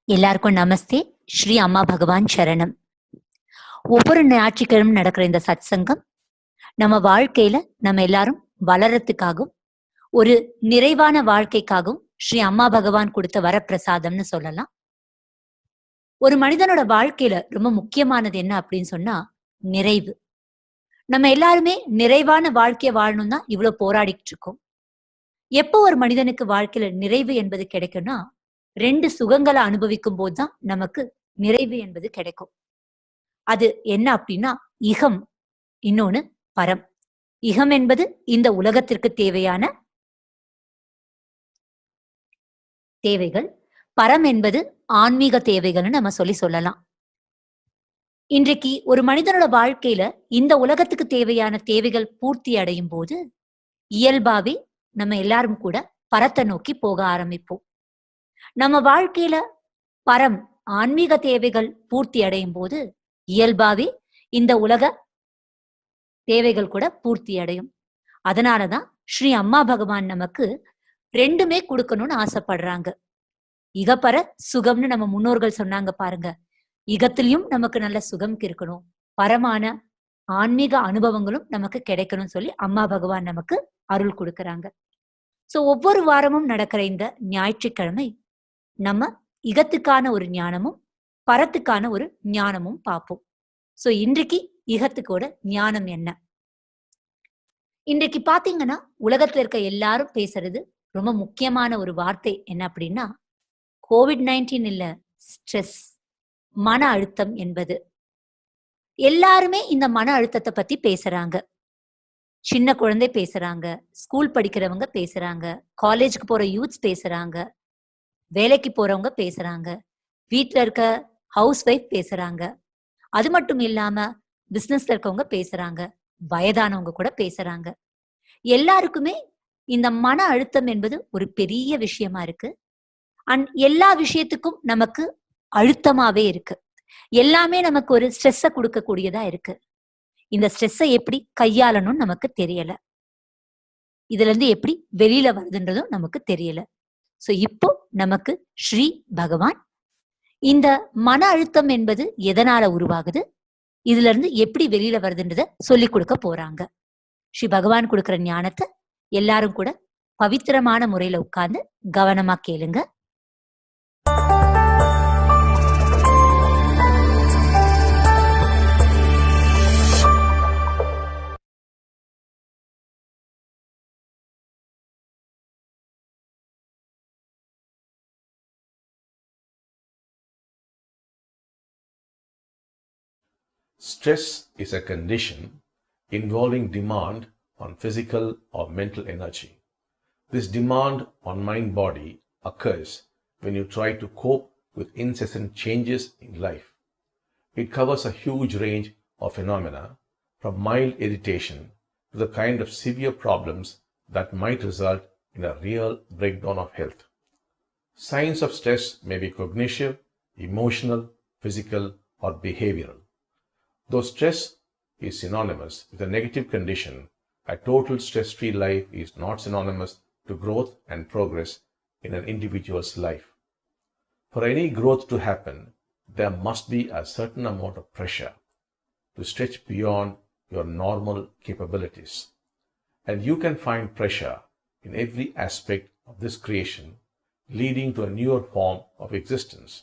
எல்லாருக்கும் நமஸ்தே ஸ்ரீ அம்மா பகவான் சரணம் ஒவ்வொரு ஞாயிற்றுக்கிழமை நடக்கிற இந்த சத்சங்கம் நம்ம வாழ்க்கையில நம்ம எல்லாரும் வளரத்துக்காகவும் ஒரு நிறைவான வாழ்க்கைக்காகவும் ஸ்ரீ அம்மா பகவான் கொடுத்த வரப்பிரசாதம்னு சொல்லலாம் ஒரு மனிதனோட வாழ்க்கையில ரொம்ப முக்கியமானது என்ன அப்படின்னு சொன்னா நிறைவு நம்ம எல்லாருமே நிறைவான வாழ்க்கைய வாழணும் தான் இவ்வளவு போராடிட்டு இருக்கோம் எப்போ ஒரு மனிதனுக்கு வாழ்க்கையில நிறைவு என்பது கிடைக்கும்னா ரெண்டு சுகங்களை அனுபவிக்கும் போதுதான் நமக்கு நிறைவு என்பது கிடைக்கும் அது என்ன அப்படின்னா இகம் இன்னொன்னு பரம் இகம் என்பது இந்த உலகத்திற்கு தேவையான தேவைகள் பரம் என்பது ஆன்மீக தேவைகள்னு நம்ம சொல்லி சொல்லலாம் இன்றைக்கு ஒரு மனிதனோட வாழ்க்கையில இந்த உலகத்துக்கு தேவையான தேவைகள் பூர்த்தி அடையும் போது இயல்பாவே நம்ம எல்லாரும் கூட பரத்தை நோக்கி போக ஆரம்பிப்போம் நம்ம வாழ்க்கையில பரம் ஆன்மீக தேவைகள் பூர்த்தி அடையும் போது இயல்பாவே இந்த உலக தேவைகள் கூட பூர்த்தி அடையும் அதனாலதான் ஸ்ரீ அம்மா பகவான் நமக்கு ரெண்டுமே கொடுக்கணும்னு ஆசைப்படுறாங்க இகப்பர சுகம்னு நம்ம முன்னோர்கள் சொன்னாங்க பாருங்க இகத்திலையும் நமக்கு நல்ல சுகம் இருக்கணும் பரமான ஆன்மீக அனுபவங்களும் நமக்கு கிடைக்கணும்னு சொல்லி அம்மா பகவான் நமக்கு அருள் கொடுக்கறாங்க சோ ஒவ்வொரு வாரமும் நடக்கிற இந்த ஞாயிற்றுக்கிழமை நம்ம இகத்துக்கான ஒரு ஞானமும் பரத்துக்கான ஒரு ஞானமும் பார்ப்போம் சோ இன்றைக்கு இகத்துக்கோட ஞானம் என்ன இன்றைக்கு பாத்தீங்கன்னா உலகத்துல இருக்க எல்லாரும் பேசுறது ரொம்ப முக்கியமான ஒரு வார்த்தை என்ன அப்படின்னா கோவிட் நைன்டீன் இல்ல ஸ்ட்ரெஸ் மன அழுத்தம் என்பது எல்லாருமே இந்த மன அழுத்தத்தை பத்தி பேசுறாங்க சின்ன குழந்தை பேசுறாங்க ஸ்கூல் படிக்கிறவங்க பேசுறாங்க காலேஜுக்கு போற யூத்ஸ் பேசுறாங்க வேலைக்கு போறவங்க பேசுறாங்க வீட்ல இருக்க ஹவுஸ் ஒய்ஃப் பேசுறாங்க அது மட்டும் இல்லாம பிசினஸ்ல இருக்கவங்க பேசுறாங்க வயதானவங்க கூட பேசுறாங்க எல்லாருக்குமே இந்த மன அழுத்தம் என்பது ஒரு பெரிய விஷயமா இருக்கு அண்ட் எல்லா விஷயத்துக்கும் நமக்கு அழுத்தமாவே இருக்கு எல்லாமே நமக்கு ஒரு ஸ்ட்ரெஸ்ஸை கொடுக்கக்கூடியதா இருக்கு இந்த ஸ்ட்ரெஸ்ஸை எப்படி கையாளணும்னு நமக்கு தெரியல இதுல இருந்து எப்படி வெளியில வருதுன்றதும் நமக்கு தெரியல சோ இப்போ நமக்கு ஸ்ரீ பகவான் இந்த மன அழுத்தம் என்பது எதனால உருவாகுது இதுல இருந்து எப்படி வெளியில வருதுன்றத சொல்லி கொடுக்க போறாங்க ஸ்ரீ பகவான் கொடுக்கிற ஞானத்தை எல்லாரும் கூட பவித்திரமான முறையில உட்கார்ந்து கவனமா கேளுங்க Stress is a condition involving demand on physical or mental energy. This demand on mind body occurs when you try to cope with incessant changes in life. It covers a huge range of phenomena from mild irritation to the kind of severe problems that might result in a real breakdown of health. Signs of stress may be cognitive, emotional, physical, or behavioral. Though stress is synonymous with a negative condition, a total stress free life is not synonymous to growth and progress in an individual's life. For any growth to happen, there must be a certain amount of pressure to stretch beyond your normal capabilities. And you can find pressure in every aspect of this creation, leading to a newer form of existence.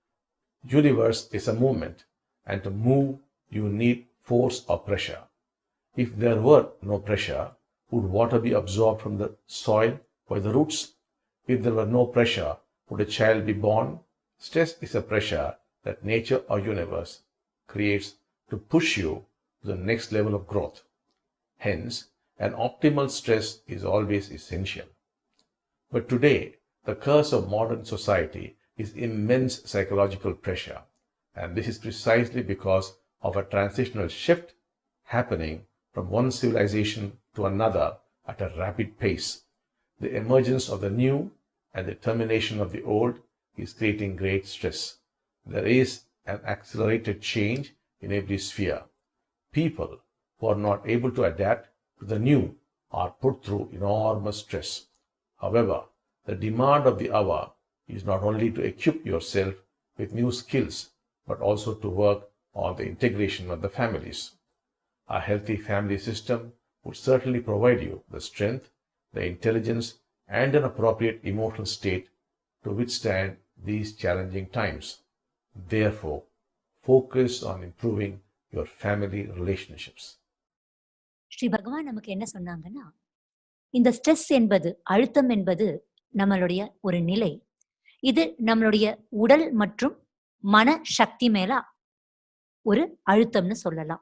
Universe is a movement, and to move you need force or pressure. If there were no pressure, would water be absorbed from the soil by the roots? If there were no pressure, would a child be born? Stress is a pressure that nature or universe creates to push you to the next level of growth. Hence, an optimal stress is always essential. But today, the curse of modern society is immense psychological pressure, and this is precisely because of a transitional shift happening from one civilization to another at a rapid pace. The emergence of the new and the termination of the old is creating great stress. There is an accelerated change in every sphere. People who are not able to adapt to the new are put through enormous stress. However, the demand of the hour is not only to equip yourself with new skills, but also to work on the integration of the families. A healthy family system would certainly provide you the strength, the intelligence, and an appropriate emotional state to withstand these challenging times. Therefore, focus on improving your family relationships. Sri பகவான் நமக்கு என்ன சொன்னாங்கன்னா இந்த stress என்பது அழுத்தம் என்பது நம்மளுடைய ஒரு நிலை இது நம்மளுடைய உடல் மற்றும் மன சக்தி மேல ஒரு அழுத்தம்னு சொல்லலாம்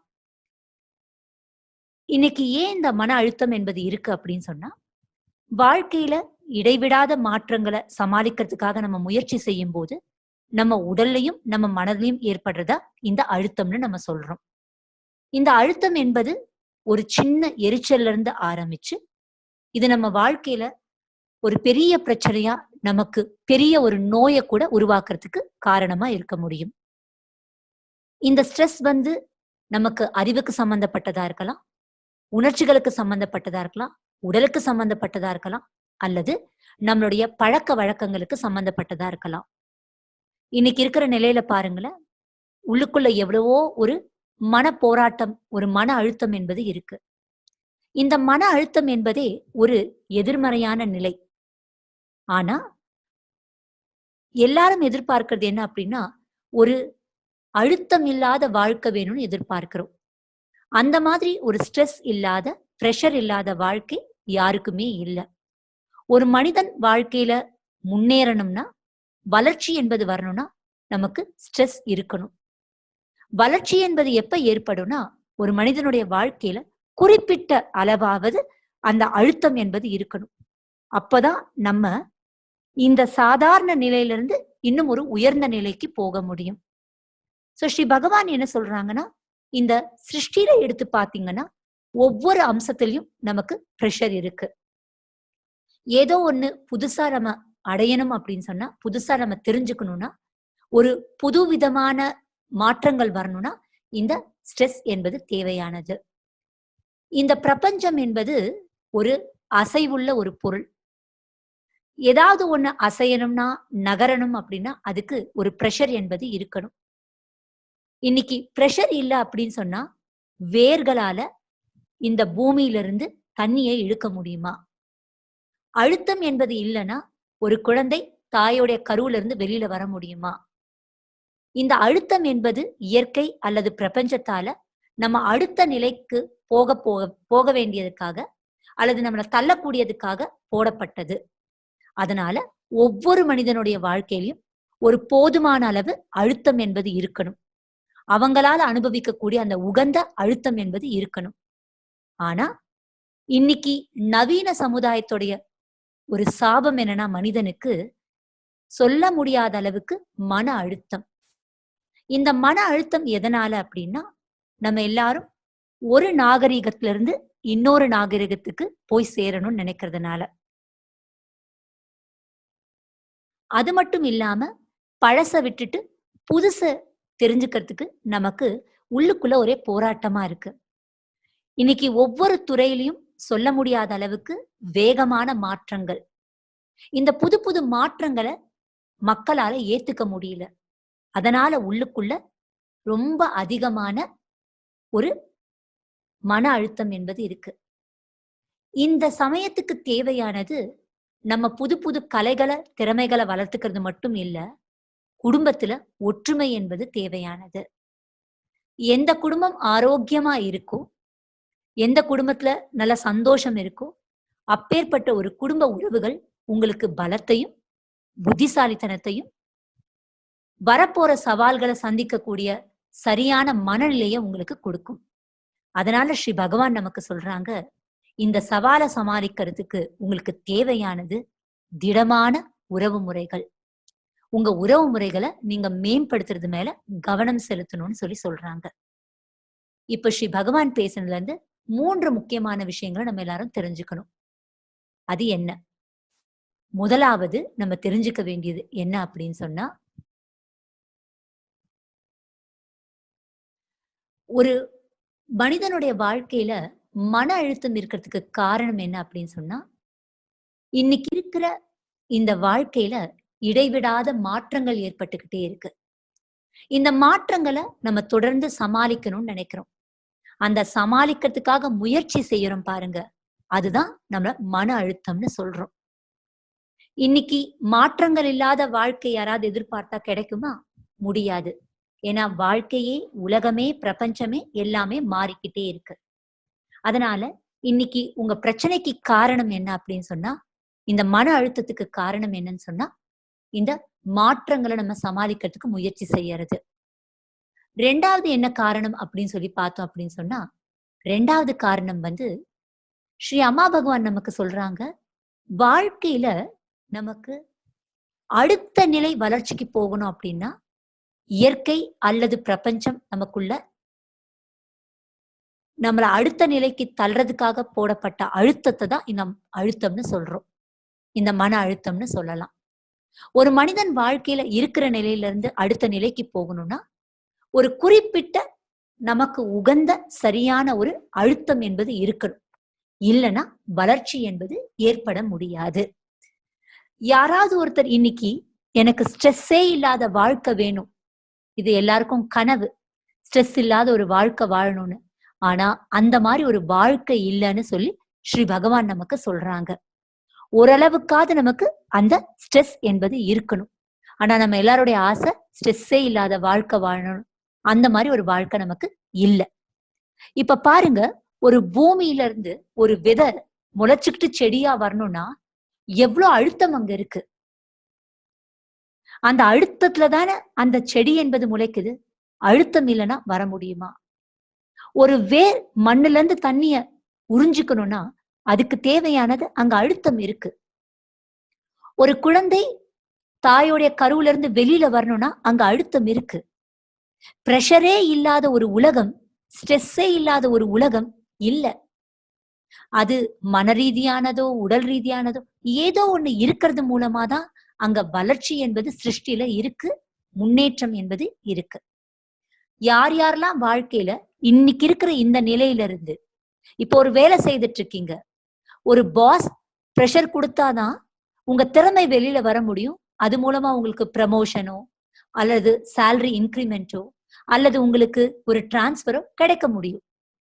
இன்னைக்கு ஏன் இந்த மன அழுத்தம் என்பது இருக்கு அப்படின்னு சொன்னா வாழ்க்கையில இடைவிடாத மாற்றங்களை சமாளிக்கிறதுக்காக நம்ம முயற்சி செய்யும் போது நம்ம உடல்லையும் நம்ம மனதிலையும் ஏற்படுறதா இந்த அழுத்தம்னு நம்ம சொல்றோம் இந்த அழுத்தம் என்பது ஒரு சின்ன எரிச்சல்ல இருந்து ஆரம்பிச்சு இது நம்ம வாழ்க்கையில ஒரு பெரிய பிரச்சனையா நமக்கு பெரிய ஒரு நோயை கூட உருவாக்குறதுக்கு காரணமா இருக்க முடியும் இந்த ஸ்ட்ரெஸ் வந்து நமக்கு அறிவுக்கு சம்பந்தப்பட்டதா இருக்கலாம் உணர்ச்சிகளுக்கு சம்பந்தப்பட்டதா இருக்கலாம் உடலுக்கு சம்பந்தப்பட்டதா இருக்கலாம் அல்லது நம்மளுடைய பழக்க வழக்கங்களுக்கு சம்பந்தப்பட்டதா இருக்கலாம் இன்னைக்கு இருக்கிற நிலையில பாருங்களேன் உள்ளுக்குள்ள எவ்வளவோ ஒரு மன போராட்டம் ஒரு மன அழுத்தம் என்பது இருக்கு இந்த மன அழுத்தம் என்பதே ஒரு எதிர்மறையான நிலை ஆனா எல்லாரும் எதிர்பார்க்கிறது என்ன அப்படின்னா ஒரு அழுத்தம் இல்லாத வாழ்க்கை வேணும்னு எதிர்பார்க்கிறோம் அந்த மாதிரி ஒரு ஸ்ட்ரெஸ் இல்லாத ப்ரெஷர் இல்லாத வாழ்க்கை யாருக்குமே இல்லை ஒரு மனிதன் வாழ்க்கையில முன்னேறணும்னா வளர்ச்சி என்பது வரணும்னா நமக்கு ஸ்ட்ரெஸ் இருக்கணும் வளர்ச்சி என்பது எப்ப ஏற்படும்னா ஒரு மனிதனுடைய வாழ்க்கையில குறிப்பிட்ட அளவாவது அந்த அழுத்தம் என்பது இருக்கணும் அப்பதான் நம்ம இந்த சாதாரண நிலையிலிருந்து இன்னும் ஒரு உயர்ந்த நிலைக்கு போக முடியும் சோ ஸ்ரீ பகவான் என்ன சொல்றாங்கன்னா இந்த சிருஷ்டியில எடுத்து பாத்தீங்கன்னா ஒவ்வொரு அம்சத்திலையும் நமக்கு ப்ரெஷர் இருக்கு ஏதோ ஒண்ணு புதுசா நம்ம அடையணும் அப்படின்னு சொன்னா புதுசா நம்ம தெரிஞ்சுக்கணும்னா ஒரு புது விதமான மாற்றங்கள் வரணும்னா இந்த ஸ்ட்ரெஸ் என்பது தேவையானது இந்த பிரபஞ்சம் என்பது ஒரு அசைவுள்ள ஒரு பொருள் ஏதாவது ஒண்ணு அசையணும்னா நகரணும் அப்படின்னா அதுக்கு ஒரு ப்ரெஷர் என்பது இருக்கணும் இன்னைக்கு ப்ரெஷர் இல்லை அப்படின்னு சொன்னா வேர்களால இந்த பூமியிலிருந்து தண்ணியை இழுக்க முடியுமா அழுத்தம் என்பது இல்லைன்னா ஒரு குழந்தை தாயோடைய கருவுல இருந்து வெளியில வர முடியுமா இந்த அழுத்தம் என்பது இயற்கை அல்லது பிரபஞ்சத்தால நம்ம அடுத்த நிலைக்கு போக போக போக வேண்டியதுக்காக அல்லது நம்மளை தள்ளக்கூடியதுக்காக போடப்பட்டது அதனால ஒவ்வொரு மனிதனுடைய வாழ்க்கையிலும் ஒரு போதுமான அளவு அழுத்தம் என்பது இருக்கணும் அவங்களால அனுபவிக்கக்கூடிய அந்த உகந்த அழுத்தம் என்பது இருக்கணும் ஆனா இன்னைக்கு நவீன சமுதாயத்துடைய ஒரு சாபம் என்னன்னா மனிதனுக்கு சொல்ல முடியாத அளவுக்கு மன அழுத்தம் இந்த மன அழுத்தம் எதனால அப்படின்னா நம்ம எல்லாரும் ஒரு நாகரிகத்துல இருந்து இன்னொரு நாகரிகத்துக்கு போய் சேரணும்னு நினைக்கிறதுனால அது மட்டும் இல்லாம பழச விட்டுட்டு புதுச தெரிஞ்சுக்கிறதுக்கு நமக்கு உள்ளுக்குள்ள ஒரே போராட்டமா இருக்கு இன்னைக்கு ஒவ்வொரு துறையிலையும் சொல்ல முடியாத அளவுக்கு வேகமான மாற்றங்கள் இந்த புது புது மாற்றங்களை மக்களால ஏத்துக்க முடியல அதனால உள்ளுக்குள்ள ரொம்ப அதிகமான ஒரு மன அழுத்தம் என்பது இருக்கு இந்த சமயத்துக்கு தேவையானது நம்ம புது புது கலைகளை திறமைகளை வளர்த்துக்கிறது மட்டும் இல்ல குடும்பத்துல ஒற்றுமை என்பது தேவையானது எந்த குடும்பம் ஆரோக்கியமா இருக்கோ எந்த குடும்பத்துல நல்ல சந்தோஷம் இருக்கோ அப்பேற்பட்ட ஒரு குடும்ப உறவுகள் உங்களுக்கு பலத்தையும் புத்திசாலித்தனத்தையும் வரப்போற சவால்களை சந்திக்கக்கூடிய சரியான மனநிலையை உங்களுக்கு கொடுக்கும் அதனால ஸ்ரீ பகவான் நமக்கு சொல்றாங்க இந்த சவாலை சமாளிக்கிறதுக்கு உங்களுக்கு தேவையானது திடமான உறவு முறைகள் உங்க உறவு முறைகளை நீங்க மேம்படுத்துறது மேல கவனம் செலுத்தணும்னு சொல்லி சொல்றாங்க இப்ப ஸ்ரீ பகவான் பேசுனதுல இருந்து மூன்று முக்கியமான விஷயங்களை நம்ம எல்லாரும் தெரிஞ்சுக்கணும் அது என்ன முதலாவது நம்ம தெரிஞ்சுக்க வேண்டியது என்ன அப்படின்னு சொன்னா ஒரு மனிதனுடைய வாழ்க்கையில மன அழுத்தம் இருக்கிறதுக்கு காரணம் என்ன அப்படின்னு சொன்னா இன்னைக்கு இருக்கிற இந்த வாழ்க்கையில இடைவிடாத மாற்றங்கள் ஏற்பட்டுக்கிட்டே இருக்கு இந்த மாற்றங்களை நம்ம தொடர்ந்து சமாளிக்கணும்னு நினைக்கிறோம் அந்த சமாளிக்கிறதுக்காக முயற்சி செய்யறோம் பாருங்க அதுதான் நம்ம மன அழுத்தம்னு சொல்றோம் இன்னைக்கு மாற்றங்கள் இல்லாத வாழ்க்கை யாராவது எதிர்பார்த்தா கிடைக்குமா முடியாது ஏன்னா வாழ்க்கையே உலகமே பிரபஞ்சமே எல்லாமே மாறிக்கிட்டே இருக்கு அதனால இன்னைக்கு உங்க பிரச்சனைக்கு காரணம் என்ன அப்படின்னு சொன்னா இந்த மன அழுத்தத்துக்கு காரணம் என்னன்னு சொன்னா இந்த மாற்றங்களை நம்ம சமாளிக்கிறதுக்கு முயற்சி செய்யறது ரெண்டாவது என்ன காரணம் அப்படின்னு சொல்லி பார்த்தோம் அப்படின்னு சொன்னா ரெண்டாவது காரணம் வந்து ஸ்ரீ அம்மா பகவான் நமக்கு சொல்றாங்க வாழ்க்கையில நமக்கு அடுத்த நிலை வளர்ச்சிக்கு போகணும் அப்படின்னா இயற்கை அல்லது பிரபஞ்சம் நமக்குள்ள நம்மள அடுத்த நிலைக்கு தள்ளுறதுக்காக போடப்பட்ட அழுத்தத்தை தான் இந்த அழுத்தம்னு சொல்றோம் இந்த மன அழுத்தம்னு சொல்லலாம் ஒரு மனிதன் வாழ்க்கையில இருக்கிற நிலையில இருந்து அடுத்த நிலைக்கு போகணும்னா ஒரு குறிப்பிட்ட நமக்கு உகந்த சரியான ஒரு அழுத்தம் என்பது இருக்கணும் இல்லைன்னா வளர்ச்சி என்பது ஏற்பட முடியாது யாராவது ஒருத்தர் இன்னைக்கு எனக்கு ஸ்ட்ரெஸ்ஸே இல்லாத வாழ்க்கை வேணும் இது எல்லாருக்கும் கனவு ஸ்ட்ரெஸ் இல்லாத ஒரு வாழ்க்கை வாழணும்னு ஆனா அந்த மாதிரி ஒரு வாழ்க்கை இல்லைன்னு சொல்லி ஸ்ரீ பகவான் நமக்கு சொல்றாங்க ஓரளவுக்காவது நமக்கு அந்த ஸ்ட்ரெஸ் என்பது இருக்கணும் ஆனா நம்ம எல்லாருடைய ஆசை ஸ்ட்ரெஸ்ஸே இல்லாத வாழ்க்கை வாழணும் அந்த மாதிரி ஒரு வாழ்க்கை நமக்கு இல்ல இப்ப பாருங்க ஒரு பூமியில இருந்து ஒரு விதை முளைச்சுக்கிட்டு செடியா வரணும்னா எவ்வளவு அழுத்தம் அங்க இருக்கு அந்த அழுத்தத்துல தானே அந்த செடி என்பது முளைக்குது அழுத்தம் இல்லைன்னா வர முடியுமா ஒரு வேர் மண்ணுல இருந்து தண்ணிய உறிஞ்சுக்கணும்னா அதுக்கு தேவையானது அங்க அழுத்தம் இருக்கு ஒரு குழந்தை தாயோடைய கருவுல இருந்து வெளியில வரணும்னா அங்க அழுத்தம் இருக்கு பிரஷரே இல்லாத ஒரு உலகம் ஸ்ட்ரெஸ்ஸே இல்லாத ஒரு உலகம் இல்ல அது மன ரீதியானதோ உடல் ரீதியானதோ ஏதோ ஒண்ணு இருக்கிறது மூலமா தான் அங்க வளர்ச்சி என்பது சிருஷ்டியில இருக்கு முன்னேற்றம் என்பது இருக்கு யார் யாரெல்லாம் வாழ்க்கையில இன்னைக்கு இருக்கிற இந்த நிலையில இருந்து இப்போ ஒரு வேலை செய்துட்டு இருக்கீங்க ஒரு பாஸ் ப்ரெஷர் கொடுத்தாதான் உங்க திறமை வெளியில வர முடியும் அது மூலமா உங்களுக்கு ப்ரமோஷனோ அல்லது சேலரி இன்க்ரிமெண்ட்டோ அல்லது உங்களுக்கு ஒரு டிரான்ஸ்பரோ கிடைக்க முடியும்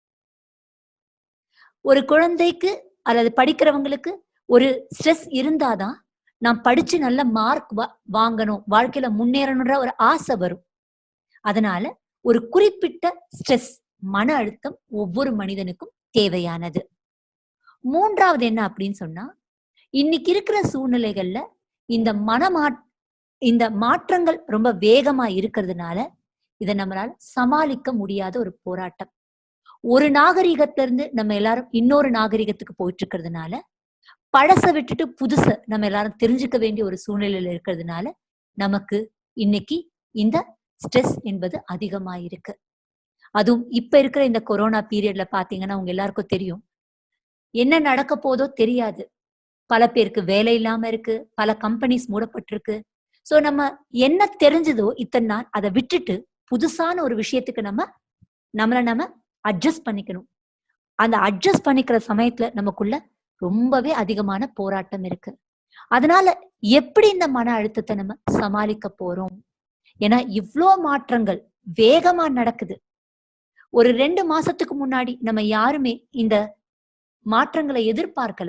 ஒரு குழந்தைக்கு அல்லது படிக்கிறவங்களுக்கு ஒரு ஸ்ட்ரெஸ் இருந்தாதான் நான் படிச்சு நல்ல மார்க் வாங்கணும் வாழ்க்கையில முன்னேறணுன்ற ஒரு ஆசை வரும் அதனால ஒரு குறிப்பிட்ட ஸ்ட்ரெஸ் மன அழுத்தம் ஒவ்வொரு மனிதனுக்கும் தேவையானது மூன்றாவது என்ன அப்படின்னு சொன்னா இன்னைக்கு இருக்கிற சூழ்நிலைகள்ல இந்த மனமா இந்த மாற்றங்கள் ரொம்ப வேகமா இருக்கிறதுனால இதை நம்மளால சமாளிக்க முடியாத ஒரு போராட்டம் ஒரு நாகரிகத்துல இருந்து நம்ம எல்லாரும் இன்னொரு நாகரிகத்துக்கு போயிட்டு இருக்கிறதுனால பழச விட்டுட்டு புதுச நம்ம எல்லாரும் தெரிஞ்சுக்க வேண்டிய ஒரு சூழ்நிலையில இருக்கிறதுனால நமக்கு இன்னைக்கு இந்த ஸ்ட்ரெஸ் என்பது அதிகமா இருக்கு அதுவும் இப்ப இருக்கிற இந்த கொரோனா பீரியட்ல பாத்தீங்கன்னா உங்க எல்லாருக்கும் தெரியும் என்ன நடக்க போதோ தெரியாது பல பேருக்கு வேலை இல்லாம இருக்கு பல கம்பெனிஸ் மூடப்பட்டிருக்கு சோ நம்ம என்ன தெரிஞ்சதோ இத்தனை நாள் அதை விட்டுட்டு புதுசான ஒரு விஷயத்துக்கு நம்ம நம்மள நம்ம அட்ஜஸ்ட் பண்ணிக்கணும் அந்த அட்ஜஸ்ட் பண்ணிக்கிற சமயத்துல நமக்குள்ள ரொம்பவே அதிகமான போராட்டம் இருக்கு அதனால எப்படி இந்த மன அழுத்தத்தை நம்ம சமாளிக்க போறோம் ஏன்னா இவ்ளோ மாற்றங்கள் வேகமா நடக்குது ஒரு ரெண்டு மாசத்துக்கு முன்னாடி நம்ம யாருமே இந்த மாற்றங்களை எதிர்பார்க்கல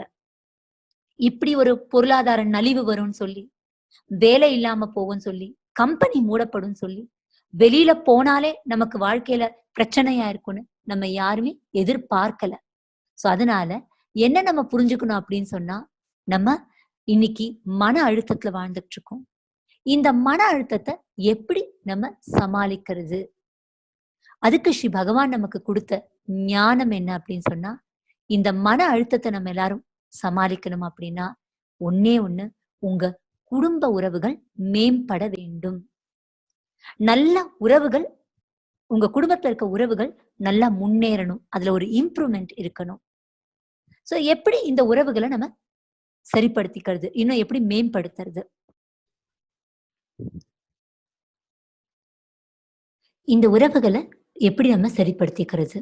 இப்படி ஒரு பொருளாதார நலிவு வரும்னு சொல்லி வேலை இல்லாம போகும்னு சொல்லி கம்பெனி மூடப்படும் சொல்லி வெளியில போனாலே நமக்கு வாழ்க்கையில பிரச்சனையா இருக்கும்னு நம்ம யாருமே எதிர்பார்க்கல சோ அதனால என்ன நம்ம புரிஞ்சுக்கணும் அப்படின்னு சொன்னா நம்ம இன்னைக்கு மன அழுத்தத்துல வாழ்ந்துட்டு இருக்கோம் இந்த மன அழுத்தத்தை எப்படி நம்ம சமாளிக்கிறது அதுக்கு ஸ்ரீ பகவான் நமக்கு கொடுத்த ஞானம் என்ன அப்படின்னு சொன்னா இந்த மன அழுத்தத்தை நம்ம எல்லாரும் சமாளிக்கணும் அப்படின்னா ஒன்னே ஒண்ணு உங்க குடும்ப உறவுகள் மேம்பட வேண்டும் நல்ல உறவுகள் உங்க குடும்பத்துல இருக்க உறவுகள் நல்லா முன்னேறணும் அதுல ஒரு இம்ப்ரூவ்மெண்ட் இருக்கணும் சோ எப்படி இந்த உறவுகளை நம்ம சரிப்படுத்திக்கிறது இன்னும் எப்படி மேம்படுத்துறது இந்த உறவுகளை எப்படி நம்ம சரிப்படுத்திக்கிறது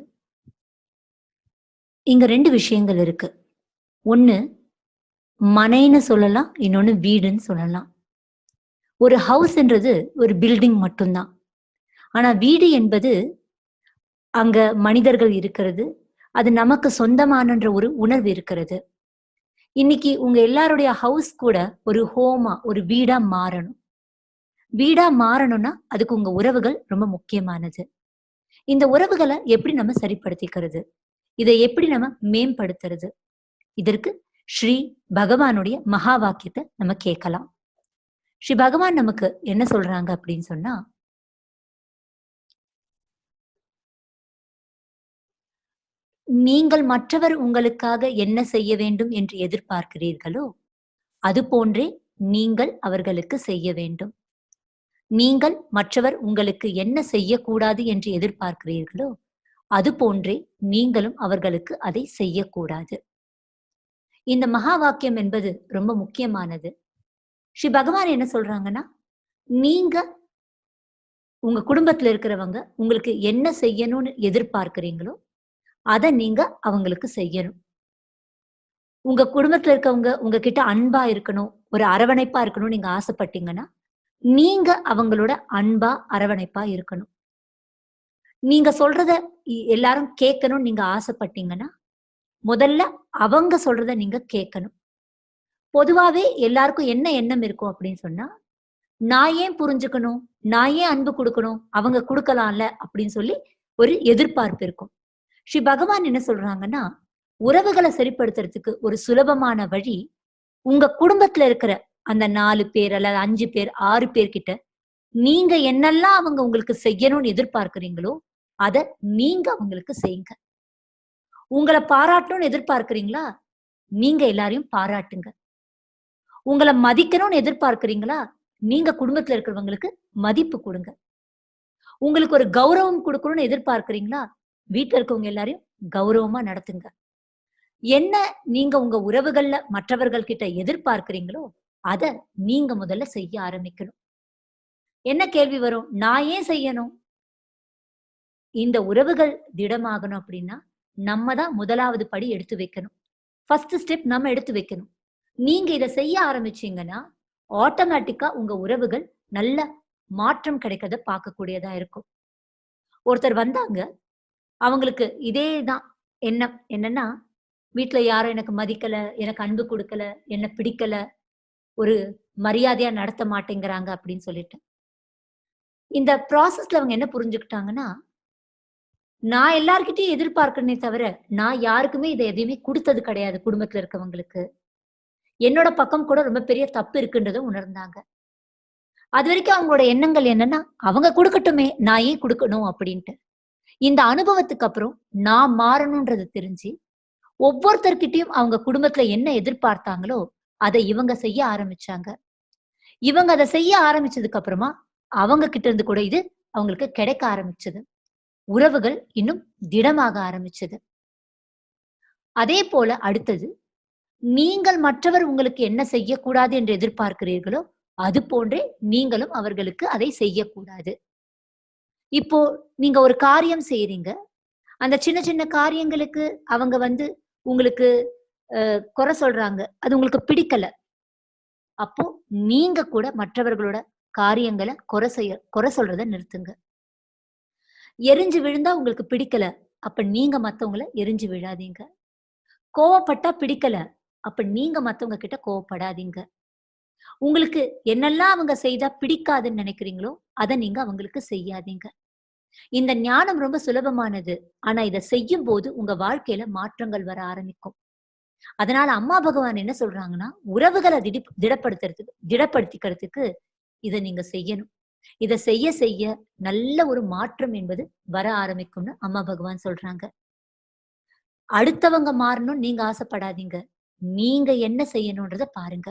இங்க ரெண்டு விஷயங்கள் இருக்கு ஒண்ணு மனைன்னு சொல்லலாம் இன்னொன்னு வீடுன்னு சொல்லலாம் ஒரு ஹவுஸ்ன்றது ஒரு பில்டிங் மட்டும்தான் ஆனா வீடு என்பது அங்க மனிதர்கள் இருக்கிறது அது நமக்கு சொந்தமானன்ற ஒரு உணர்வு இருக்கிறது இன்னைக்கு உங்க எல்லாருடைய ஹவுஸ் கூட ஒரு ஹோமா ஒரு வீடா மாறணும் வீடா மாறணும்னா அதுக்கு உங்க உறவுகள் ரொம்ப முக்கியமானது இந்த உறவுகளை எப்படி நம்ம சரிப்படுத்திக்கிறது இதை எப்படி நம்ம மேம்படுத்துறது இதற்கு ஸ்ரீ பகவானுடைய மகா வாக்கியத்தை நம்ம கேட்கலாம் ஸ்ரீ பகவான் நமக்கு என்ன சொல்றாங்க அப்படின்னு சொன்னா நீங்கள் மற்றவர் உங்களுக்காக என்ன செய்ய வேண்டும் என்று எதிர்பார்க்கிறீர்களோ அது போன்றே நீங்கள் அவர்களுக்கு செய்ய வேண்டும் நீங்கள் மற்றவர் உங்களுக்கு என்ன செய்யக்கூடாது என்று எதிர்பார்க்கிறீர்களோ அது போன்றே நீங்களும் அவர்களுக்கு அதை செய்யக்கூடாது இந்த மகா வாக்கியம் என்பது ரொம்ப முக்கியமானது ஸ்ரீ பகவான் என்ன சொல்றாங்கன்னா நீங்க உங்க குடும்பத்துல இருக்கிறவங்க உங்களுக்கு என்ன செய்யணும்னு எதிர்பார்க்கிறீங்களோ அதை நீங்க அவங்களுக்கு செய்யணும் உங்க குடும்பத்துல இருக்கவங்க உங்ககிட்ட அன்பா இருக்கணும் ஒரு அரவணைப்பா இருக்கணும்னு நீங்க ஆசைப்பட்டீங்கன்னா நீங்க அவங்களோட அன்பா அரவணைப்பா இருக்கணும் நீங்க சொல்றத இ- எல்லாரும் கேட்கணும்னு நீங்க ஆசைப்பட்டீங்கன்னா முதல்ல அவங்க சொல்றத நீங்க கேட்கணும் பொதுவாவே எல்லாருக்கும் என்ன எண்ணம் இருக்கும் அப்படின்னு சொன்னா நான் ஏன் புரிஞ்சுக்கணும் நான் ஏன் அன்பு கொடுக்கணும் அவங்க கொடுக்கலாம்ல அப்படின்னு சொல்லி ஒரு எதிர்பார்ப்பு இருக்கும் ஸ்ரீ பகவான் என்ன சொல்றாங்கன்னா உறவுகளை சரிப்படுத்துறதுக்கு ஒரு சுலபமான வழி உங்க குடும்பத்துல இருக்கிற அந்த நாலு பேர் அல்லது அஞ்சு பேர் ஆறு பேர் கிட்ட நீங்க என்னெல்லாம் அவங்க உங்களுக்கு செய்யணும்னு எதிர்பார்க்கறீங்களோ அத நீங்க அவங்களுக்கு செய்யுங்க உங்களை பாராட்டணும்னு எதிர்பார்க்கறீங்களா நீங்க எல்லாரையும் பாராட்டுங்க உங்களை மதிக்கணும்னு எதிர்பார்க்கறீங்களா நீங்க குடும்பத்துல இருக்கிறவங்களுக்கு மதிப்பு கொடுங்க உங்களுக்கு ஒரு கௌரவம் கொடுக்கணும்னு எதிர்பார்க்கறீங்களா வீட்டுல இருக்கவங்க எல்லாரையும் கௌரவமா நடத்துங்க என்ன நீங்க உங்க உறவுகள்ல மற்றவர்கள் கிட்ட எதிர்பார்க்கறீங்களோ அத நீங்க முதல்ல செய்ய ஆரம்பிக்கணும் என்ன கேள்வி வரும் நான் ஏன் செய்யணும் இந்த உறவுகள் திடமாகணும் அப்படின்னா நம்ம தான் முதலாவது படி எடுத்து வைக்கணும் ஃபர்ஸ்ட் ஸ்டெப் நம்ம எடுத்து வைக்கணும் நீங்க இதை செய்ய ஆரம்பிச்சீங்கன்னா ஆட்டோமேட்டிக்கா உங்க உறவுகள் நல்ல மாற்றம் கிடைக்கிறத பார்க்கக்கூடியதா இருக்கும் ஒருத்தர் வந்தாங்க அவங்களுக்கு இதே தான் எண்ணம் என்னன்னா வீட்ல யாரும் எனக்கு மதிக்கல எனக்கு அன்பு கொடுக்கல என்ன பிடிக்கல ஒரு மரியாதையா நடத்த மாட்டேங்கிறாங்க அப்படின்னு சொல்லிட்டு இந்த ப்ராசஸ்ல அவங்க என்ன புரிஞ்சுக்கிட்டாங்கன்னா நான் எல்லார்கிட்டயும் எதிர்பார்க்கறனே தவிர நான் யாருக்குமே இதை எதையுமே கொடுத்தது கிடையாது குடும்பத்துல இருக்கவங்களுக்கு என்னோட பக்கம் கூட ரொம்ப பெரிய தப்பு இருக்குன்றதை உணர்ந்தாங்க அது வரைக்கும் அவங்களோட எண்ணங்கள் என்னன்னா அவங்க கொடுக்கட்டுமே நான் ஏன் கொடுக்கணும் அப்படின்ட்டு இந்த அனுபவத்துக்கு அப்புறம் நான் மாறணும்ன்றது தெரிஞ்சு ஒவ்வொருத்தர்கிட்டயும் அவங்க குடும்பத்துல என்ன எதிர்பார்த்தாங்களோ அதை இவங்க செய்ய ஆரம்பிச்சாங்க இவங்க அதை செய்ய ஆரம்பிச்சதுக்கு அப்புறமா அவங்க கிட்ட இருந்து கூட இது அவங்களுக்கு கிடைக்க ஆரம்பிச்சது உறவுகள் இன்னும் திடமாக ஆரம்பிச்சது அதே போல அடுத்தது நீங்கள் மற்றவர் உங்களுக்கு என்ன செய்யக்கூடாது என்று எதிர்பார்க்கிறீர்களோ அது போன்றே நீங்களும் அவர்களுக்கு அதை செய்யக்கூடாது இப்போ நீங்க ஒரு காரியம் செய்றீங்க அந்த சின்ன சின்ன காரியங்களுக்கு அவங்க வந்து உங்களுக்கு அஹ், குறை சொல்றாங்க அது உங்களுக்கு பிடிக்கல அப்போ நீங்க கூட மற்றவர்களோட காரியங்களை குறை செய்ய குறை சொல்றத நிறுத்துங்க எரிஞ்சு விழுந்தா உங்களுக்கு பிடிக்கல அப்ப நீங்க மத்தவங்கள எரிஞ்சு விழாதீங்க கோவப்பட்டா பிடிக்கல அப்ப நீங்க மத்தவங்க கிட்ட கோவப்படாதீங்க உங்களுக்கு என்னெல்லாம் அவங்க செய்தா பிடிக்காதுன்னு நினைக்கிறீங்களோ அதை நீங்க அவங்களுக்கு செய்யாதீங்க இந்த ஞானம் ரொம்ப சுலபமானது ஆனா இதை செய்யும் போது உங்க வாழ்க்கையில மாற்றங்கள் வர ஆரம்பிக்கும் அதனால அம்மா பகவான் என்ன சொல்றாங்கன்னா உறவுகளை திடி திடப்படுத்துறதுக்கு திடப்படுத்திக்கிறதுக்கு இதை நீங்க செய்யணும் இதை செய்ய செய்ய நல்ல ஒரு மாற்றம் என்பது வர ஆரம்பிக்கும்னு அம்மா பகவான் சொல்றாங்க அடுத்தவங்க மாறணும் நீங்க ஆசைப்படாதீங்க நீங்க என்ன செய்யணும்ன்றத பாருங்க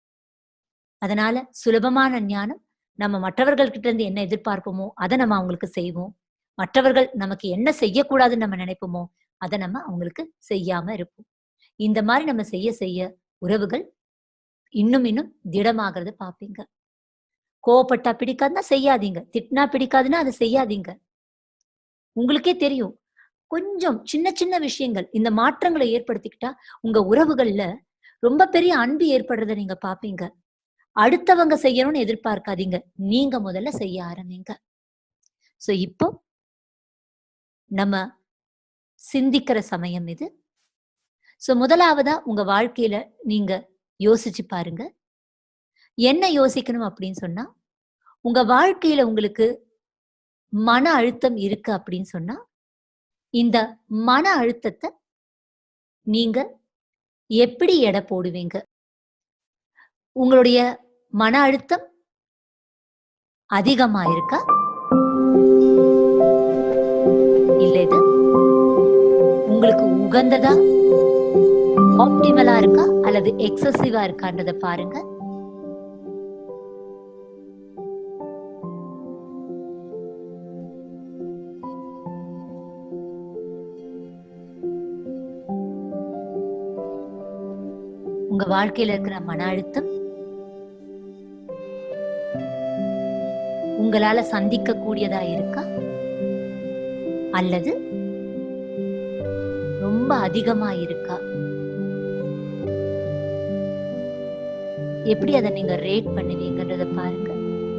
அதனால சுலபமான ஞானம் நம்ம மற்றவர்கள் கிட்ட இருந்து என்ன எதிர்பார்ப்போமோ அதை நம்ம அவங்களுக்கு செய்வோம் மற்றவர்கள் நமக்கு என்ன செய்யக்கூடாதுன்னு நம்ம நினைப்போமோ அதை நம்ம அவங்களுக்கு செய்யாம இருப்போம் இந்த மாதிரி நம்ம செய்ய செய்ய உறவுகள் இன்னும் இன்னும் திடமாகறத பாப்பீங்க கோவப்பட்டா பிடிக்காதுன்னா செய்யாதீங்க திட்டினா பிடிக்காதுன்னா அதை செய்யாதீங்க உங்களுக்கே தெரியும் கொஞ்சம் சின்ன சின்ன விஷயங்கள் இந்த மாற்றங்களை ஏற்படுத்திக்கிட்டா உங்க உறவுகள்ல ரொம்ப பெரிய அன்பு ஏற்படுறத நீங்க பாப்பீங்க அடுத்தவங்க செய்யணும்னு எதிர்பார்க்காதீங்க நீங்க முதல்ல செய்ய ஆரம்பிங்க ஸோ இப்போ நம்ம சிந்திக்கிற சமயம் இது ஸோ முதலாவதா உங்க வாழ்க்கையில நீங்க யோசிச்சு பாருங்க என்ன யோசிக்கணும் அப்படின்னு சொன்னா உங்க வாழ்க்கையில உங்களுக்கு மன அழுத்தம் இருக்கு அப்படின்னு சொன்னா இந்த மன அழுத்தத்தை நீங்க எப்படி எடை போடுவீங்க உங்களுடைய மன அழுத்தம் அதிகமா இருக்கா இல்ல இது உங்களுக்கு உகந்ததா ஆப்டிமலா இருக்கா அல்லது எக்ஸசிவா இருக்கான்றத பாருங்க உங்க வாழ்க்கையில இருக்கிற மன அழுத்தம் உங்களால சந்திக்க கூடியதா இருக்கா அல்லது ரொம்ப அதிகமா இருக்கா எப்படி அதை நீங்க ரேட் பண்ணுவீங்கன்றத பாருங்க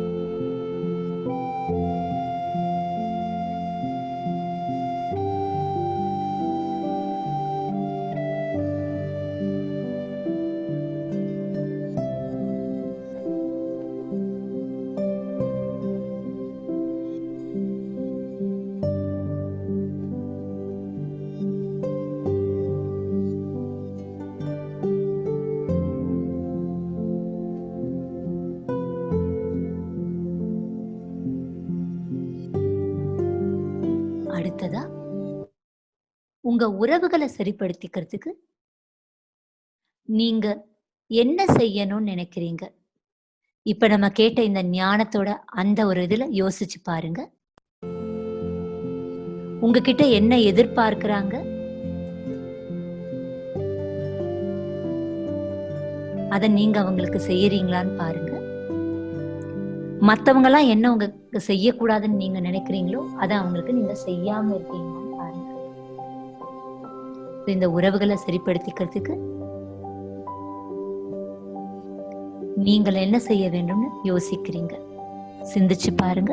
அடுத்ததா உங்க உறவுகளை சரிப்படுத்திக்கிறதுக்கு நீங்க என்ன செய்யணும்னு நினைக்கிறீங்க இப்ப நம்ம கேட்ட இந்த ஞானத்தோட அந்த ஒரு இதுல யோசிச்சு பாருங்க உங்ககிட்ட என்ன எதிர்பார்க்கறாங்க அத நீங்க அவங்களுக்கு செய்யறீங்களான்னு பாருங்க மத்தவங்க எல்லாம் என்ன உங்களுக்கு செய்யக்கூடாதுன்னு நீங்க நினைக்கிறீங்களோ அதை அவங்களுக்கு நீங்க செய்யாம இருக்கீங்களான்னு பாருங்க இந்த உறவுகளை சரிப்படுத்திக்கிறதுக்கு நீங்கள் என்ன செய்ய வேண்டும்னு யோசிக்கிறீங்க சிந்திச்சு பாருங்க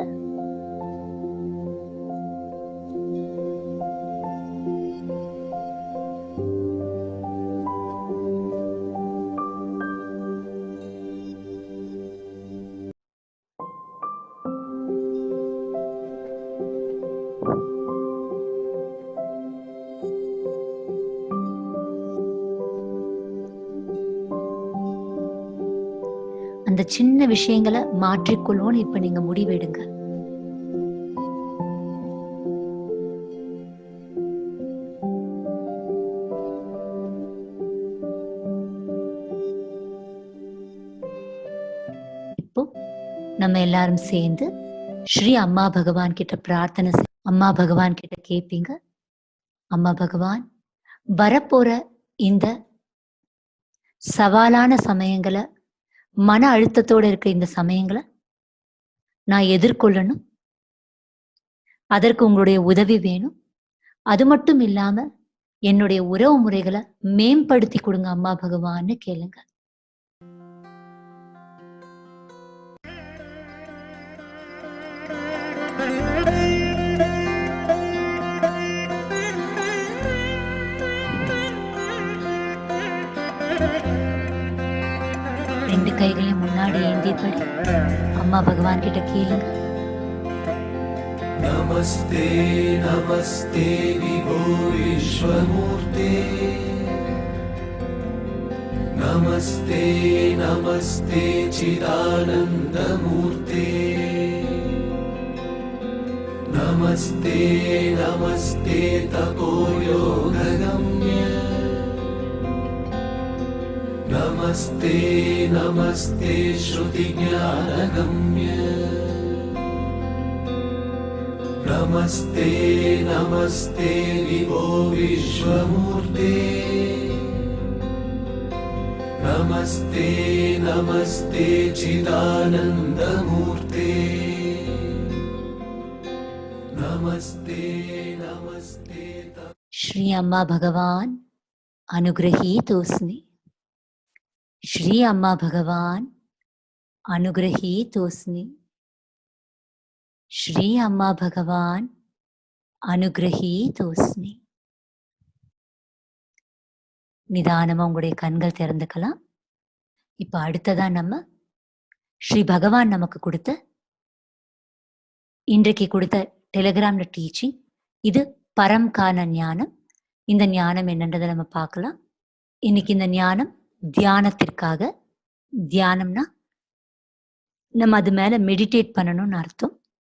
அந்த சின்ன விஷயங்களை மாற்றிக்கொள்வோன்னு இப்ப நீங்க முடிவெடுங்க இப்போ நம்ம எல்லாரும் சேர்ந்து ஸ்ரீ அம்மா பகவான் கிட்ட பிரார்த்தனை செய்- அம்மா பகவான் கிட்ட கேப்பீங்க அம்மா பகவான் வரப்போற இந்த சவாலான சமயங்களை மன அழுத்தத்தோட இருக்க இந்த சமயங்களை நான் எதிர்கொள்ளணும் அதற்கு உங்களுடைய உதவி வேணும் அது மட்டும் இல்லாம என்னுடைய உறவு முறைகளை மேம்படுத்தி கொடுங்க அம்மா பகவான்னு கேளுங்க ரெண்டு கைகளையும் முன்னாடி ஏந்தியபடி அம்மா பகவான் கிட்ட கேளுங்க नमस्ते नमस्ते विभो विश्वमूर्ते नमस्ते नमस्ते चिदानन्दमूर्ते नमस्ते नमस्ते तपोयोगगम्य नमस्ते नमस्ते श्रुतिज्ञानगम्य नमस्ते नमस्ते विभो विश्वमूर्ते नमस्ते नमस्ते चिदानन्दमूर्ते नमस्ते नमस्ते त- श्री अम्मा भगवान अनुग्रहीतोऽस्मि श्री अम्मा भगवान अनुग्रहीतोऽस्मि श्री अम्मा भगवान அனுகிரகீதோஸ்மி நிதானமா உங்களுடைய கண்கள் திறந்துக்கலாம் இப்ப அடுத்ததா நம்ம ஸ்ரீ பகவான் நமக்கு கொடுத்த இன்றைக்கு கொடுத்த டெலிகிராம்ல டீச்சிங் இது பரம்கான ஞானம் இந்த ஞானம் என்னன்றதை நம்ம பார்க்கலாம் இன்னைக்கு இந்த ஞானம் தியானத்திற்காக தியானம்னா நம்ம அது மேல மெடிடேட் பண்ணணும்னு அர்த்தம்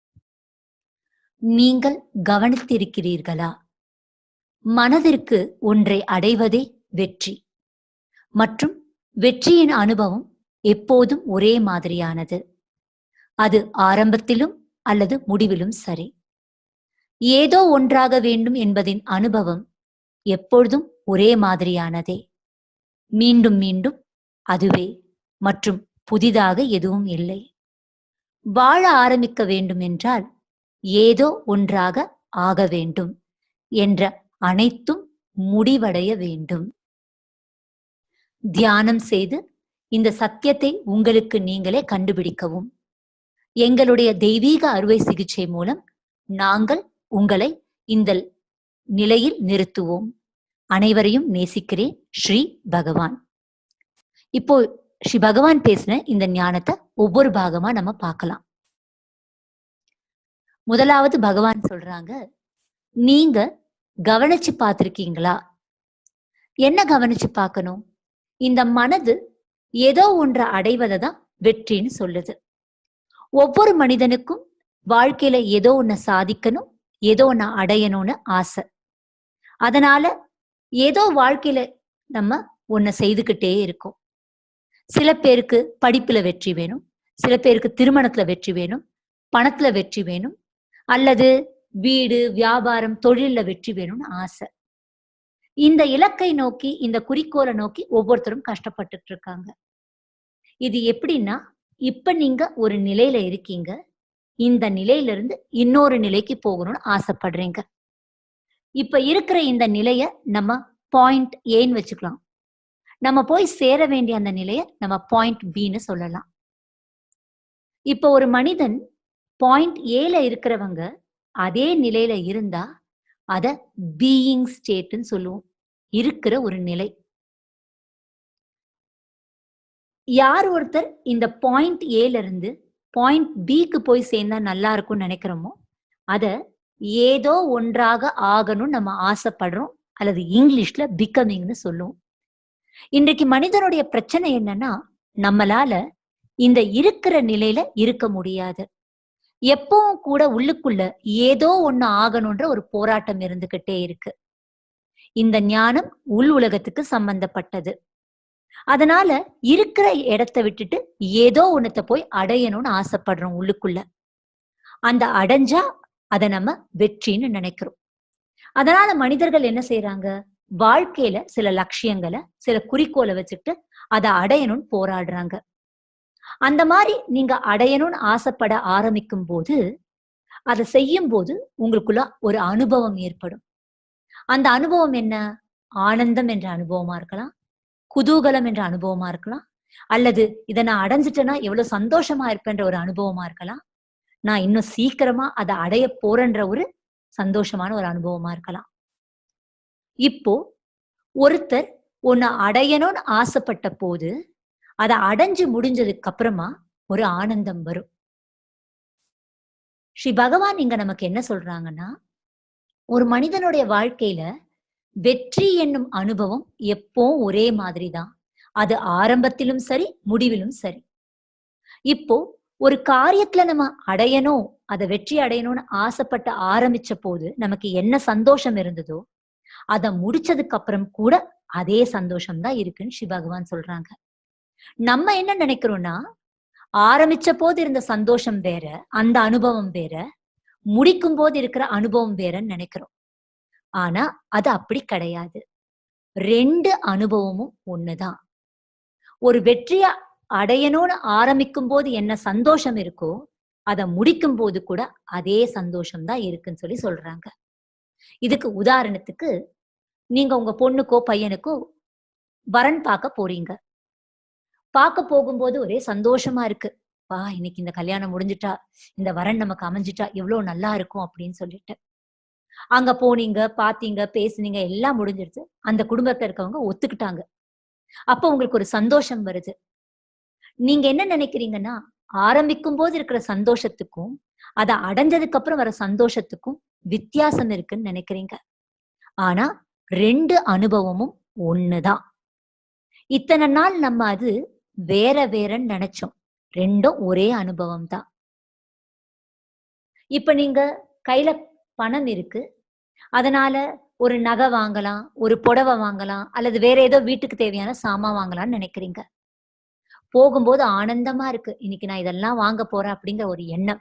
நீங்கள் கவனித்திருக்கிறீர்களா மனதிற்கு ஒன்றை அடைவதே வெற்றி மற்றும் வெற்றியின் அனுபவம் எப்போதும் ஒரே மாதிரியானது அது ஆரம்பத்திலும் அல்லது முடிவிலும் சரி ஏதோ ஒன்றாக வேண்டும் என்பதின் அனுபவம் எப்பொழுதும் ஒரே மாதிரியானதே மீண்டும் மீண்டும் அதுவே மற்றும் புதிதாக எதுவும் இல்லை வாழ ஆரம்பிக்க வேண்டும் என்றால் ஏதோ ஒன்றாக ஆக வேண்டும் என்ற அனைத்தும் முடிவடைய வேண்டும் தியானம் செய்து இந்த சத்தியத்தை உங்களுக்கு நீங்களே கண்டுபிடிக்கவும் எங்களுடைய தெய்வீக அறுவை சிகிச்சை மூலம் நாங்கள் உங்களை இந்த நிலையில் நிறுத்துவோம் அனைவரையும் நேசிக்கிறேன் ஸ்ரீ பகவான் இப்போ ஸ்ரீ பகவான் பேசின இந்த ஞானத்தை ஒவ்வொரு பாகமா நம்ம பார்க்கலாம் முதலாவது பகவான் சொல்றாங்க நீங்க கவனிச்சு பார்த்திருக்கீங்களா என்ன கவனிச்சு பார்க்கணும் இந்த மனது ஏதோ ஒன்றை அடைவதை தான் வெற்றின்னு சொல்லுது ஒவ்வொரு மனிதனுக்கும் வாழ்க்கையில ஏதோ ஒண்ணு சாதிக்கணும் ஏதோ ஒண்ணு அடையணும்னு ஆசை அதனால ஏதோ வாழ்க்கையில நம்ம ஒன்ன செய்துக்கிட்டே இருக்கோம் சில பேருக்கு படிப்புல வெற்றி வேணும் சில பேருக்கு திருமணத்துல வெற்றி வேணும் பணத்துல வெற்றி வேணும் அல்லது வீடு வியாபாரம் தொழில்ல வெற்றி வேணும்னு ஆசை இந்த இலக்கை நோக்கி இந்த குறிக்கோளை நோக்கி ஒவ்வொருத்தரும் கஷ்டப்பட்டுட்டு இருக்காங்க இது எப்படின்னா இப்ப நீங்க ஒரு நிலையில இருக்கீங்க இந்த நிலையில இருந்து இன்னொரு நிலைக்கு போகணும்னு ஆசைப்படுறீங்க இப்ப இருக்கிற இந்த நிலைய நம்ம பாயிண்ட் ஏன்னு வச்சுக்கலாம் நம்ம போய் சேர வேண்டிய அந்த நிலைய நம்ம பாயிண்ட் பின்னு சொல்லலாம் இப்ப ஒரு மனிதன் பாயிண்ட் ஏல இருக்கிறவங்க அதே நிலையில இருந்தா அத பீயிங் ஸ்டேட்னு சொல்லுவோம் இருக்கிற ஒரு நிலை யார் ஒருத்தர் இந்த பாயிண்ட் ஏல இருந்து பாயிண்ட் பிக்கு போய் சேர்ந்தா நல்லா இருக்கும்னு நினைக்கிறோமோ அத ஏதோ ஒன்றாக ஆகணும்னு நம்ம ஆசைப்படுறோம் அல்லது இங்கிலீஷ்ல பிகமிங்னு சொல்லுவோம் இன்றைக்கு மனிதனுடைய பிரச்சனை என்னன்னா நம்மளால இந்த இருக்கிற நிலையில இருக்க முடியாது எப்பவும் கூட உள்ளுக்குள்ள ஏதோ ஒண்ணு ஆகணும்ன்ற ஒரு போராட்டம் இருந்துகிட்டே இருக்கு இந்த ஞானம் உள் உலகத்துக்கு சம்பந்தப்பட்டது அதனால இருக்கிற இடத்தை விட்டுட்டு ஏதோ ஒன்னத்தை போய் அடையணும்னு ஆசைப்படுறோம் உள்ளுக்குள்ள அந்த அடைஞ்சா அதை நம்ம வெற்றின்னு நினைக்கிறோம் அதனால மனிதர்கள் என்ன செய்யறாங்க வாழ்க்கையில சில லட்சியங்களை சில குறிக்கோளை வச்சுட்டு அதை அடையணும்னு போராடுறாங்க அந்த மாதிரி நீங்க அடையணும்னு ஆசைப்பட ஆரம்பிக்கும் போது அதை செய்யும் போது உங்களுக்குள்ள ஒரு அனுபவம் ஏற்படும் அந்த அனுபவம் என்ன ஆனந்தம் என்ற அனுபவமா இருக்கலாம் குதூகலம் என்ற அனுபவமா இருக்கலாம் அல்லது இதை நான் அடைஞ்சிட்டேன்னா எவ்வளவு சந்தோஷமா இருப்பேன்ற ஒரு அனுபவமா இருக்கலாம் நான் இன்னும் சீக்கிரமா அதை அடைய போறேன்ற ஒரு சந்தோஷமான ஒரு அனுபவமா இருக்கலாம் இப்போ ஒருத்தர் ஒன்னு அடையணும்னு ஆசைப்பட்ட போது அதை அடைஞ்சு முடிஞ்சதுக்கு அப்புறமா ஒரு ஆனந்தம் வரும் ஸ்ரீ பகவான் இங்க நமக்கு என்ன சொல்றாங்கன்னா ஒரு மனிதனுடைய வாழ்க்கையில வெற்றி என்னும் அனுபவம் எப்போ ஒரே மாதிரி தான் அது ஆரம்பத்திலும் சரி முடிவிலும் சரி இப்போ ஒரு காரியத்துல நம்ம அடையணும் அதை வெற்றி அடையணும்னு ஆசைப்பட்டு ஆரம்பிச்ச போது நமக்கு என்ன சந்தோஷம் இருந்ததோ அதை முடிச்சதுக்கு அப்புறம் கூட அதே சந்தோஷம் தான் இருக்குன்னு ஸ்ரீ பகவான் சொல்றாங்க நம்ம என்ன நினைக்கிறோம்னா ஆரம்பிச்ச போது இருந்த சந்தோஷம் வேற அந்த அனுபவம் வேற முடிக்கும் போது இருக்கிற அனுபவம் வேறன்னு நினைக்கிறோம் ஆனா அது அப்படி கிடையாது ரெண்டு அனுபவமும் ஒண்ணுதான் ஒரு வெற்றிய அடையணும்னு ஆரம்பிக்கும் போது என்ன சந்தோஷம் இருக்கோ அதை முடிக்கும் போது கூட அதே சந்தோஷம் தான் இருக்குன்னு சொல்லி சொல்றாங்க இதுக்கு உதாரணத்துக்கு நீங்க உங்க பொண்ணுக்கோ பையனுக்கோ வரன் பார்க்க போறீங்க பார்க்க போகும்போது ஒரே சந்தோஷமா இருக்கு பா இன்னைக்கு இந்த கல்யாணம் முடிஞ்சிட்டா இந்த வரன் நமக்கு அமைஞ்சிட்டா எவ்வளவு நல்லா இருக்கும் அப்படின்னு சொல்லிட்டு அங்க போனீங்க பாத்தீங்க பேசுனீங்க எல்லாம் முடிஞ்சிருச்சு அந்த குடும்பத்துல இருக்கவங்க ஒத்துக்கிட்டாங்க அப்ப உங்களுக்கு ஒரு சந்தோஷம் வருது நீங்க என்ன நினைக்கிறீங்கன்னா ஆரம்பிக்கும் போது இருக்கிற சந்தோஷத்துக்கும் அதை அடைஞ்சதுக்கு அப்புறம் வர சந்தோஷத்துக்கும் வித்தியாசம் இருக்குன்னு நினைக்கிறீங்க ஆனா ரெண்டு அனுபவமும் ஒண்ணுதான் இத்தனை நாள் நம்ம அது வேற வேறன்னு நினைச்சோம் ரெண்டும் ஒரே அனுபவம் தான் இப்ப நீங்க கையில பணம் இருக்கு அதனால ஒரு நகை வாங்கலாம் ஒரு புடவை வாங்கலாம் அல்லது வேற ஏதோ வீட்டுக்கு தேவையான சாமான் வாங்கலாம்னு நினைக்கிறீங்க போகும்போது ஆனந்தமா இருக்கு இன்னைக்கு நான் இதெல்லாம் வாங்க போறேன் அப்படிங்கிற ஒரு எண்ணம்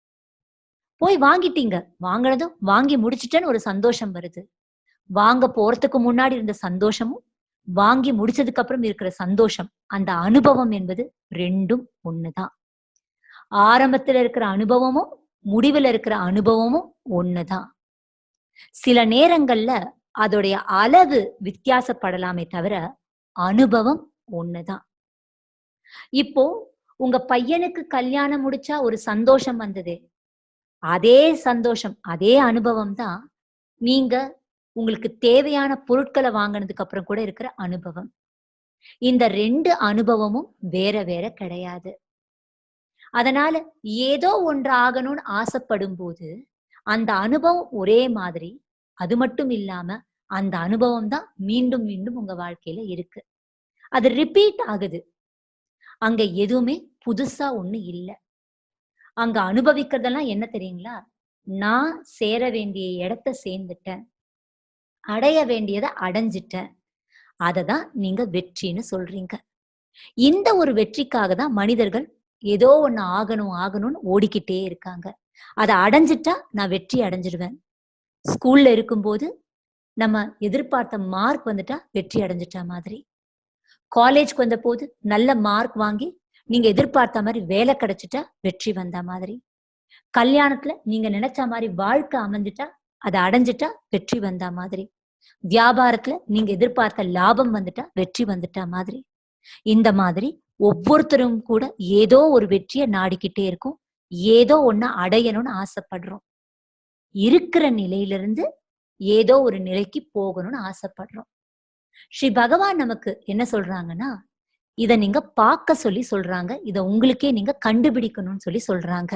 போய் வாங்கிட்டீங்க வாங்கினதும் வாங்கி முடிச்சிட்டேன்னு ஒரு சந்தோஷம் வருது வாங்க போறதுக்கு முன்னாடி இருந்த சந்தோஷமும் வாங்கி முடிச்சதுக்கு அப்புறம் இருக்கிற சந்தோஷம் அந்த அனுபவம் என்பது ரெண்டும் ஒண்ணுதான் ஆரம்பத்துல இருக்கிற அனுபவமும் முடிவுல இருக்கிற அனுபவமும் ஒண்ணுதான் சில நேரங்கள்ல அதோடைய அளவு வித்தியாசப்படலாமே தவிர அனுபவம் ஒண்ணுதான் இப்போ உங்க பையனுக்கு கல்யாணம் முடிச்சா ஒரு சந்தோஷம் வந்தது அதே சந்தோஷம் அதே அனுபவம் தான் நீங்க உங்களுக்கு தேவையான பொருட்களை வாங்கினதுக்கு அப்புறம் கூட இருக்கிற அனுபவம் இந்த ரெண்டு அனுபவமும் வேற வேற கிடையாது அதனால ஏதோ ஒன்று ஆகணும்னு ஆசைப்படும் போது அந்த அனுபவம் ஒரே மாதிரி அது மட்டும் இல்லாம அந்த அனுபவம் தான் மீண்டும் மீண்டும் உங்க வாழ்க்கையில இருக்கு அது ரிப்பீட் ஆகுது அங்க எதுவுமே புதுசா ஒண்ணு இல்ல அங்க அனுபவிக்கிறதெல்லாம் என்ன தெரியுங்களா நான் சேர வேண்டிய இடத்த சேர்ந்துட்டேன் அடைய வேண்டியதை அடைஞ்சிட்டேன் அதை தான் நீங்க வெற்றின்னு சொல்றீங்க இந்த ஒரு வெற்றிக்காக தான் மனிதர்கள் ஏதோ ஒண்ணு ஆகணும் ஆகணும்னு ஓடிக்கிட்டே இருக்காங்க அதை அடைஞ்சிட்டா நான் வெற்றி அடைஞ்சிடுவேன் ஸ்கூல்ல இருக்கும்போது நம்ம எதிர்பார்த்த மார்க் வந்துட்டா வெற்றி அடைஞ்சிட்டா மாதிரி காலேஜ்க்கு வந்த போது நல்ல மார்க் வாங்கி நீங்க எதிர்பார்த்த மாதிரி வேலை கிடைச்சிட்டா வெற்றி வந்த மாதிரி கல்யாணத்துல நீங்க நினைச்ச மாதிரி வாழ்க்கை அமைஞ்சிட்டா அதை அடைஞ்சிட்டா வெற்றி வந்த மாதிரி வியாபாரத்துல நீங்க எதிர்பார்த்த லாபம் வந்துட்டா வெற்றி வந்துட்டா மாதிரி இந்த மாதிரி ஒவ்வொருத்தரும் கூட ஏதோ ஒரு வெற்றியை நாடிக்கிட்டே இருக்கும் ஏதோ ஒண்ணு அடையணும்னு ஆசைப்படுறோம் இருக்கிற நிலையிலிருந்து ஏதோ ஒரு நிலைக்கு போகணும்னு ஆசைப்படுறோம் ஸ்ரீ பகவான் நமக்கு என்ன சொல்றாங்கன்னா இத நீங்க பார்க்க சொல்லி சொல்றாங்க இத உங்களுக்கே நீங்க கண்டுபிடிக்கணும்னு சொல்லி சொல்றாங்க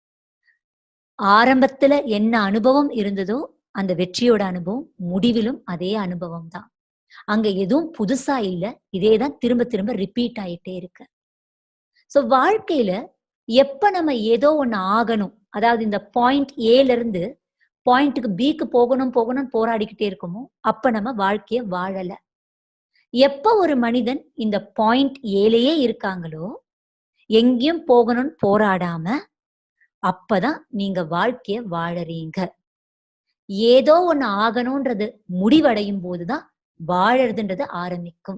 ஆரம்பத்துல என்ன அனுபவம் இருந்ததோ அந்த வெற்றியோட அனுபவம் முடிவிலும் அதே அனுபவம் தான் அங்க எதுவும் புதுசா இல்ல இதேதான் திரும்ப திரும்ப ரிப்பீட் ஆயிட்டே இருக்கு சோ வாழ்க்கையில எப்ப நம்ம ஏதோ ஒண்ணு ஆகணும் அதாவது இந்த பாயிண்ட் ஏல இருந்து பாயிண்ட்டுக்கு பிக்கு போகணும் போகணும் போராடிக்கிட்டே இருக்குமோ அப்ப நம்ம வாழ்க்கைய வாழல எப்ப ஒரு மனிதன் இந்த பாயிண்ட் ஏலையே இருக்காங்களோ எங்கேயும் போகணும்னு போராடாம அப்பதான் நீங்க வாழ்க்கைய வாழறீங்க ஏதோ ஒண்ணு ஆகணும்ன்றது முடிவடையும் போதுதான் வாழறதுன்றது ஆரம்பிக்கும்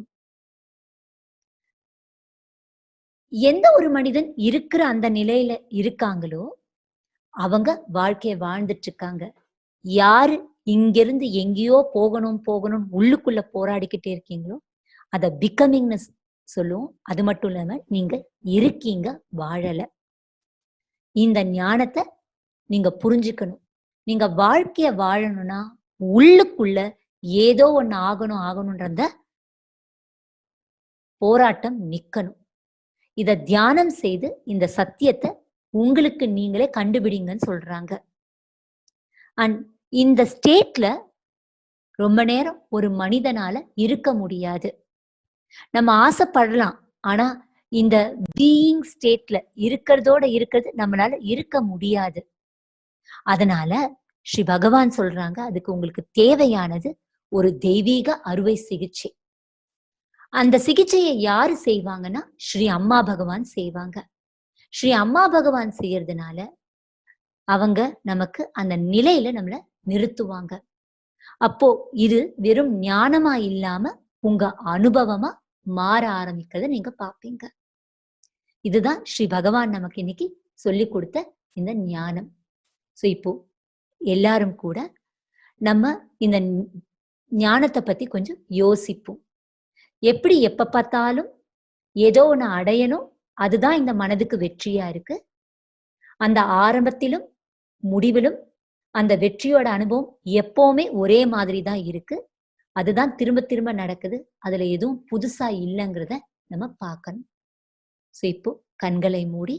எந்த ஒரு மனிதன் இருக்கிற அந்த நிலையில இருக்காங்களோ அவங்க வாழ்க்கைய வாழ்ந்துட்டு இருக்காங்க யாரு இங்கிருந்து எங்கேயோ போகணும் போகணும் உள்ளுக்குள்ள போராடிக்கிட்டே இருக்கீங்களோ அத பிகமிங்னு சொல்லுவோம் அது மட்டும் இல்லாம நீங்க இருக்கீங்க வாழல இந்த ஞானத்தை நீங்க புரிஞ்சுக்கணும் நீங்க வாழ்க்கைய வாழணும்னா உள்ளுக்குள்ள ஏதோ ஒண்ணு ஆகணும் ஆகணும்ன்ற அந்த போராட்டம் நிக்கணும் இத தியானம் செய்து இந்த சத்தியத்தை உங்களுக்கு நீங்களே கண்டுபிடிங்கன்னு சொல்றாங்க அண்ட் இந்த ஸ்டேட்ல ரொம்ப நேரம் ஒரு மனிதனால இருக்க முடியாது நம்ம ஆசைப்படலாம் ஆனா இந்த பீயிங் ஸ்டேட்ல இருக்கிறதோட இருக்கிறது நம்மளால இருக்க முடியாது அதனால ஸ்ரீ பகவான் சொல்றாங்க அதுக்கு உங்களுக்கு தேவையானது ஒரு தெய்வீக அறுவை சிகிச்சை அந்த சிகிச்சையை யாரு செய்வாங்கன்னா ஸ்ரீ அம்மா பகவான் செய்வாங்க ஸ்ரீ அம்மா பகவான் செய்யறதுனால அவங்க நமக்கு அந்த நிலையில நம்மள நிறுத்துவாங்க அப்போ இது வெறும் ஞானமா இல்லாம உங்க அனுபவமா மாற ஆரம்பிக்கிறத நீங்க பாப்பீங்க இதுதான் ஸ்ரீ பகவான் நமக்கு இன்னைக்கு சொல்லி கொடுத்த இந்த ஞானம் சோ இப்போ எல்லாரும் கூட நம்ம இந்த ஞானத்தை பத்தி கொஞ்சம் யோசிப்போம் எப்படி எப்ப பார்த்தாலும் ஏதோ ஒண்ணு அடையணும் அதுதான் இந்த மனதுக்கு வெற்றியா இருக்கு அந்த ஆரம்பத்திலும் முடிவிலும் அந்த வெற்றியோட அனுபவம் எப்பவுமே ஒரே மாதிரி தான் இருக்கு அதுதான் திரும்ப திரும்ப நடக்குது அதுல எதுவும் புதுசா இல்லைங்கிறத நம்ம பார்க்கணும் ஸோ இப்போ கண்களை மூடி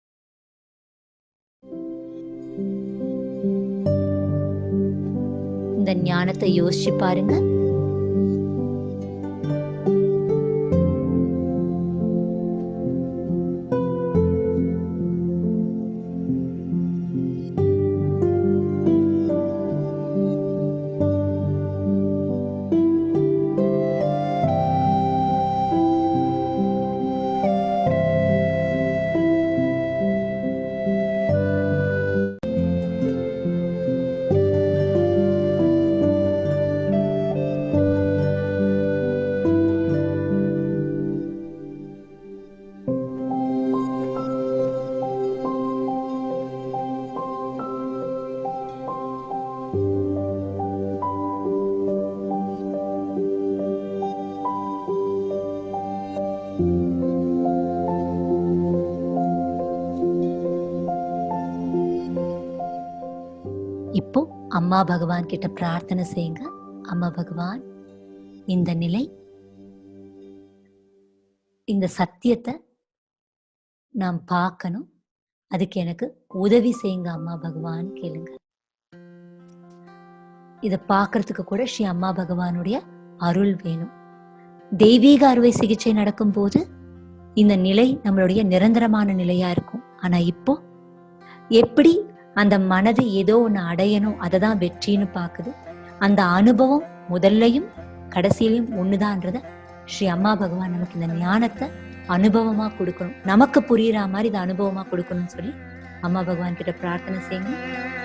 இந்த ஞானத்தை யோசிச்சு பாருங்க இப்போ அம்மா பகவான் கிட்ட பிரார்த்தனை செய்யுங்க அம்மா பகவான் இந்த நிலை இந்த சத்தியத்தை நாம் பார்க்கணும் அதுக்கு எனக்கு உதவி செய்யுங்க அம்மா பகவான் கேளுங்க இத பார்க்கறதுக்கு கூட ஸ்ரீ அம்மா பகவானுடைய அருள் வேணும் தெய்வீக அறுவை சிகிச்சை நடக்கும் போது இந்த நிலை நம்மளுடைய நிரந்தரமான நிலையா இருக்கும் ஆனா இப்போ எப்படி அந்த மனது ஏதோ ஒண்ணு அடையணும் அதை தான் வெற்றின்னு பாக்குது அந்த அனுபவம் முதல்லையும் கடைசியிலையும் ஒண்ணுதான்றத ஸ்ரீ அம்மா பகவான் நமக்கு இந்த ஞானத்தை அனுபவமா கொடுக்கணும் நமக்கு புரியுற மாதிரி இதை அனுபவமா கொடுக்கணும்னு சொல்லி அம்மா பகவான் கிட்ட பிரார்த்தனை செய்யுங்க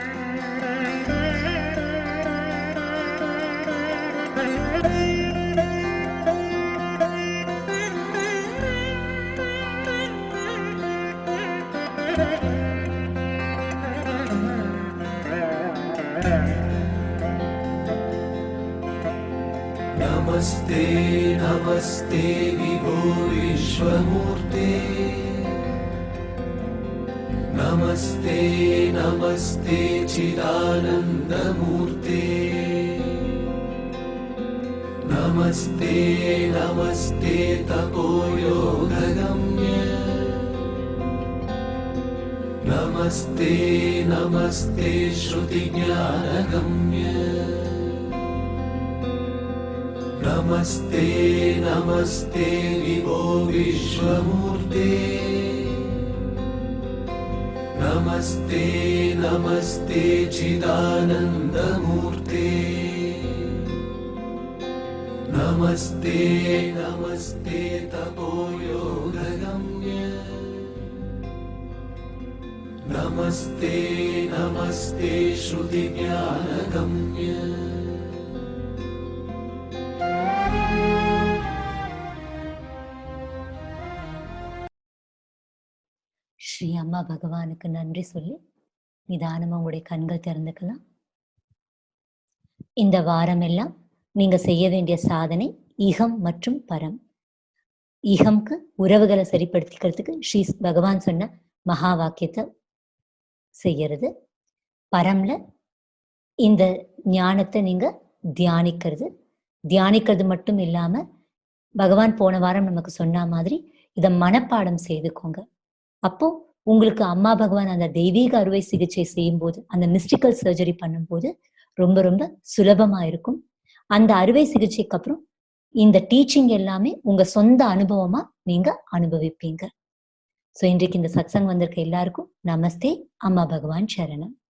नमस्ते नमस्ते विभो विश्वमूर्ते नमस्ते नमस्ते चिदानन्दमूर्ते नमस्ते नमस्ते तपोयोगगम्य नमस्ते नमस्ते श्रुतिज्ञानगम्य नमस्ते नमस्ते विभो विश्वमूर्ते नमस्ते नमस्ते चिदानन्दमूर्ते नमस्ते नमस्ते तपोयोगगम्य नमस्ते नमस्ते श्रुतिज्ञानगम्य ஸ்ரீ அம்மா பகவானுக்கு நன்றி சொல்லி நிதானமா உங்களுடைய கண்கள் திறந்துக்கலாம் இந்த வாரம் எல்லாம் நீங்க செய்ய வேண்டிய சாதனை இகம் மற்றும் பரம் இகம்க்கு உறவுகளை சரிப்படுத்திக்கிறதுக்கு ஸ்ரீ பகவான் சொன்ன மகா வாக்கியத்தை செய்யறது பரம்ல இந்த ஞானத்தை நீங்க தியானிக்கிறது தியானிக்கிறது மட்டும் இல்லாம பகவான் போன வாரம் நமக்கு சொன்ன மாதிரி இதை மனப்பாடம் செய்துக்கோங்க அப்போ உங்களுக்கு அம்மா பகவான் அந்த தெய்வீக அறுவை சிகிச்சை செய்யும் போது அந்த மிஸ்டிக்கல் சர்ஜரி பண்ணும்போது ரொம்ப ரொம்ப சுலபமா இருக்கும் அந்த அறுவை சிகிச்சைக்கு அப்புறம் இந்த டீச்சிங் எல்லாமே உங்க சொந்த அனுபவமா நீங்க அனுபவிப்பீங்க சோ இன்றைக்கு இந்த சத்சங் வந்திருக்க எல்லாருக்கும் நமஸ்தே அம்மா பகவான் சரணம்